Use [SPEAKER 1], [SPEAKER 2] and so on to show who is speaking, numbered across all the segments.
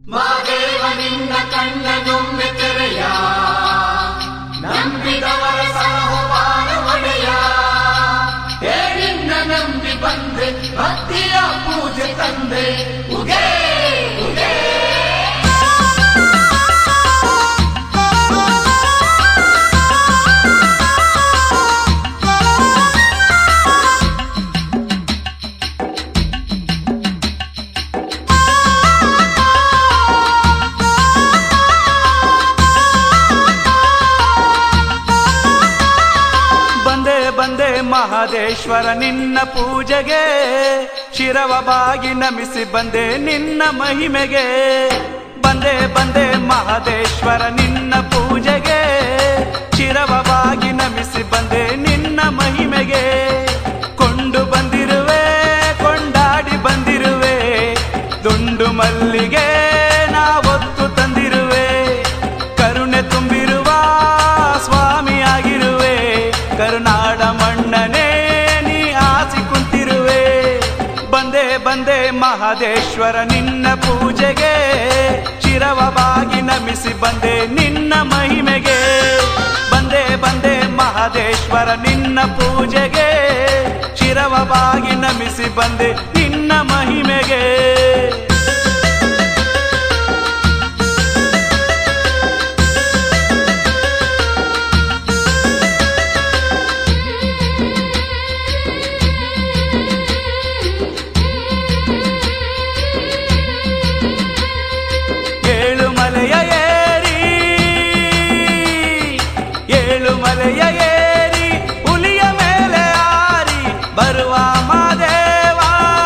[SPEAKER 1] ಮಾದೇವ ನಿನ್ನ ಕಣ್ಣನೊಮ್ಮೆ ತೆರೆಯ ನಂಬಿದವರ ಸಲಹುವಾನ ಒಡೆಯ ಹೇ ನಿನ್ನ ನಂಬಿ ಬಂದೆ ಭಕ್ತಿಯ ಪೂಜೆ ತಂದೆ ಉಗೇ ಉಗೇ
[SPEAKER 2] ಬಂದೆ ಬಂದೆ ಮಹದೇಶ್ವರ ನಿನ್ನ ಪೂಜೆಗೆ ಶಿರವ ಬಾಗಿ ನಮಿಸಿ ಬಂದೆ ನಿನ್ನ ಮಹಿಮೆಗೆ ಬಂದೆ ಬಂದೆ ಮಹದೇಶ್ವರ ನಿನ್ನ ಪೂಜೆಗೆ ಶಿರವ ಬಾಗಿ ನಮಿಸಿ ಬಂದೆ ನಿನ್ನ ಮಹಿಮೆಗೆ ಕೊಂಡು ಬಂದಿರುವೆ ಕೊಂಡಾಡಿ ಬಂದಿರುವೆ ದುಂಡು ಮಲ್ಲಿಗೆ ನಾವೊತ್ತು ತಂದಿರುವೆ ಕರುಣೆ ತುಂಬಿರುವ ಸ್ವಾಮಿಯಾಗಿರುವೆ ಕರುನಾಡ ಮಣ್ಣನೇ ನೀ ಆಸಿ ಕುಂತಿರುವೆ ಬಂದೆ ಬಂದೆ ಮಹದೇಶ್ವರ ನಿನ್ನ ಪೂಜೆಗೆ ಚಿರವ ಬಾಗಿ ನಮಿಸಿ ಬಂದೆ ನಿನ್ನ ಮಹಿಮೆಗೆ ಬಂದೆ ಬಂದೆ ಮಹದೇಶ್ವರ ನಿನ್ನ ಪೂಜೆಗೆ ಚಿರವ ಬಾಗಿ ನಮಿಸಿ ಬಂದೆ ನಿನ್ನ ಮಹಿಮೆಗೆ ಏಳು ಮಲೆಯ ಏರಿ ಏಳು ಮಲೆಯ ಏರಿ ಹುಲಿಯ ಮೇಲೆ ಆರಿ ಬರುವ ಮಾದೇವ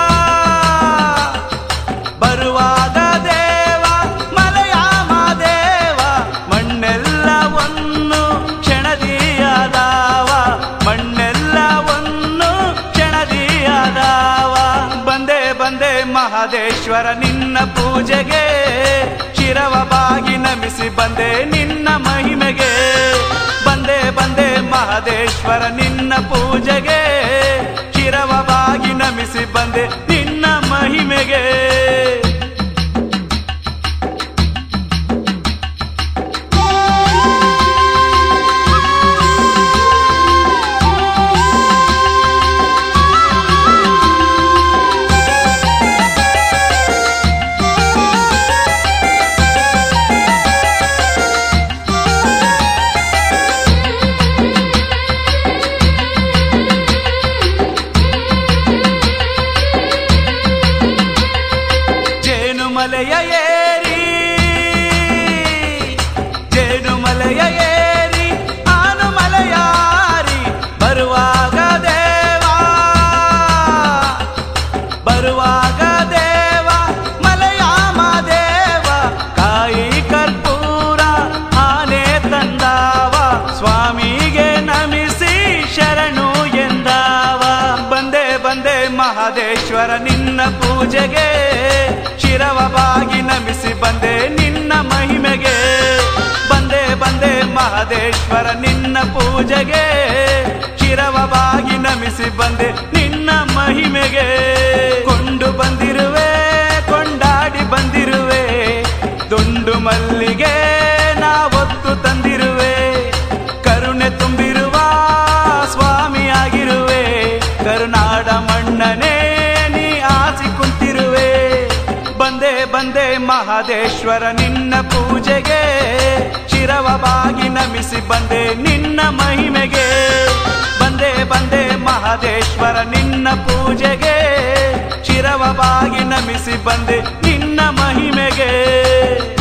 [SPEAKER 2] ಬರುವಾಗ ದೇವ ಮಲೆಯ ಮಾದೇವ ಮಣ್ಣೆಲ್ಲವನ್ನು ಕ್ಷಣದಿಯಾದವ ಮಣ್ಣೆಲ್ಲವನ್ನು ಕ್ಷಣದಿಯಾದವ ಬಂದೆ ಬಂದೆ ಮಹದೇಶ್ವರ ನಿನ್ನ ಪೂಜೆಗೆ ಶಿರವ ಬಾಗಿ ನಮಿಸಿ ಬಂದೆ ನಿನ್ನ ಮಹಿಮೆಗೆ ಬಂದೆ ಬಂದೆ ಮಹದೇಶ್ವರ ನಿನ್ನ ಪೂಜೆಗೆ ಶಿರವ ಬಾಗಿ ನಮಿಸಿ ಬಂದೆ ನಿನ್ನ ಮಹಿಮೆಗೆ ಜೇನುಮಲೆಯ ಏರಿ ಜೇನುಮಲೆಯ ಏರಿ ಆನುಮಲೆಯಾರಿ ಬರುವಾಗ ದೇವ ಬರುವಾಗ ದೇವ ಮಲೆಯ ಮಾದೇವ ಕಾಯಿ ಕರ್ಪೂರ ಆನೆ ತಂದಾವ ಸ್ವಾಮಿಗೆ ನಮಿಸಿ ಶರಣು ಎಂದಾವ ಬಂದೆ ಬಂದೆ ಮಹದೇಶ್ವರ ನಿನ್ನ ಪೂಜೆಗೆ ಶಿರವ ಬಾಗಿ ನಮಿಸಿ ಬಂದೆ ನಿನ್ನ ಮಹಿಮೆಗೆ ಬಂದೆ ಬಂದೆ ಮಹದೇಶ್ವರ ನಿನ್ನ ಪೂಜೆಗೆ ಶಿರವ ಬಾಗಿ ನಮಿಸಿ ಬಂದೆ ನಿನ್ನ ಮಹಿಮೆಗೆ ಕೊಂಡು ಬಂದಿರುವೆ ಕೊಂಡಾಡಿ ಬಂದಿರುವೆ ದುಂಡು ಮಲ್ಲಿಗೆ ನಾವೊತ್ತು ತಂದಿರುವೆ ಕರುಣೆ ತುಂಬಿರುವ ಸ್ವಾಮಿಯಾಗಿರುವೆ ಕರುನಾಡ ಮಣ್ಣನೇ ನೀ ಆಸಿ ಕುಂತಿರುವೆ ಬಂದೆ ಬಂದೆ ಮಹದೇಶ್ವರ ನಿನ್ನ ಪೂಜೆಗೆ ಶಿರವ ಬಾಗಿ ನಮಿಸಿ ಬಂದೆ ನಿನ್ನ ಮಹಿಮೆಗೆ ಬಂದೆ ಬಂದೆ ಮಹದೇಶ್ವರ ನಿನ್ನ ಪೂಜೆಗೆ ಶಿರವ ಬಾಗಿ ನಮಿಸಿ ಬಂದೆ ನಿನ್ನ ಮಹಿಮೆಗೆ